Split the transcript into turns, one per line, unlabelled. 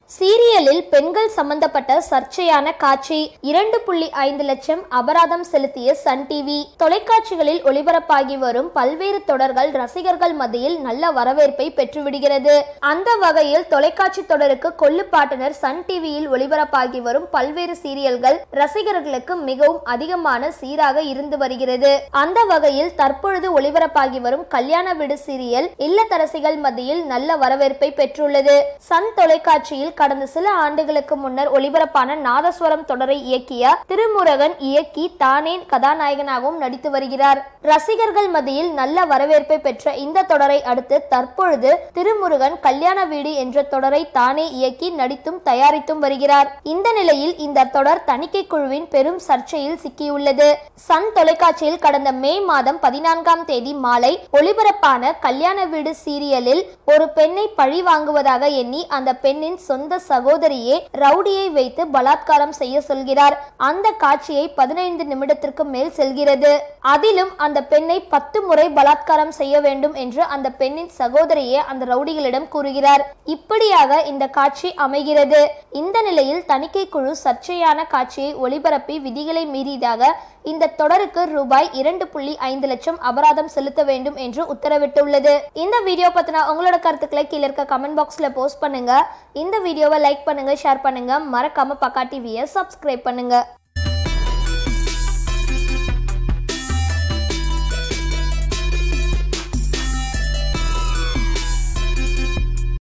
சீரியலில் பெண்கள் சம்பந்தப்பட்ட சர்ச்சையான காட்சி இரண்டு புள்ளி ஐந்து லட்சம் அபராதம் செலுத்திய சன் டிவி தொலைக்காட்சிகளில் ஒளிபரப்பாகி வரும் பல்வேறு தொடர்கள் ரசிகர்கள் மத்தியில் நல்ல வரவேற்பை பெற்றுவிடுகிறது அந்த வகையில் தொலைக்காட்சி தொடருக்கு கொள்ளுப்பாட்டனர் சன் டிவியில் ஒளிபரப்பாகி வரும் பல்வேறு சீரியல்கள் ரசிகர்களுக்கு மிகவும் அதிகமான சீராக இருந்து வருகிறது அந்த வகையில் தற்பொழுது ஒளிபரப்பாகி வரும் கல்யாண வீடு சீரியல் இல்லத்தரசிகள் மத்தியில் நல்ல வரவேற்பை பெற்றுள்ளது சன் தொலைக்காட்சியில் கடந்த சில ஆண்டுகளுக்கு முன்னர் ஒளிபரப்பான நாதஸ்வரம் தொடரை இயக்கிய திருமுருகன் இயக்கி தானே கதாநாயகனாகவும் நடித்து வருகிறார் ரசிகர்கள் மத்தியில் நல்ல வரவேற்பை பெற்ற இந்த தொடரை அடுத்து தற்பொழுது திருமுருகன் கல்யாண வீடு என்ற தொடரை தானே இயக்கி நடித்தும் தயாரித்தும் வருகிறார் இந்த நிலையில் இந்த தொடர் தணிக்கை குழுவின் பெரும் சர்ச்சையில் சிக்கியுள்ளது சன் தொலைக்காட்சியில் கடந்த மே மாதம் பதினான்காம் தேதி மாலை ஒளிபரப்பான கல்யாண வீடு சீரியலில் ஒரு பெண்ணை பழி வாங்குவதாக எண்ணி அந்த பெண்ணின் சொந்த சகோதரியே ரவுடியை வைத்து பலாத்காரம் செய்ய சொல்கிறார் அந்த காட்சியை பதினைந்து நிமிடத்திற்கு மேல் செல்கிறது அதிலும் அந்த பெண்ணை பத்து முறை பலாத்காரம் செய்ய வேண்டும் என்று அந்த பெண்ணின் சகோதரியே அந்த ரவுடிகளிடம் கூறுகிறார் இப்படியாக இந்த காட்சி அமைகிறது இந்த நிலையில் தணிக்கை குழு சர்ச்சையான காட்சியை ஒளிபரப்பி விதிகளை மீறியதாக இந்த தொடருக்கு ரூபாய் இரண்டு புள்ளி ஐந்து லட்சம் அபராதம் செலுத்த வேண்டும் என்று உத்தரவிட்டுள்ளது இந்த வீடியோ பத்தின உங்களோட கருத்துக்களை கீழே இருக்க கமெண்ட் பாக்ஸ்ல போஸ்ட் பண்ணுங்க இந்த வீடியோவை லைக் பண்ணுங்க ஷேர் பண்ணுங்க மறக்காம பக்கா டிவியை சப்ஸ்கிரைப் பண்ணுங்க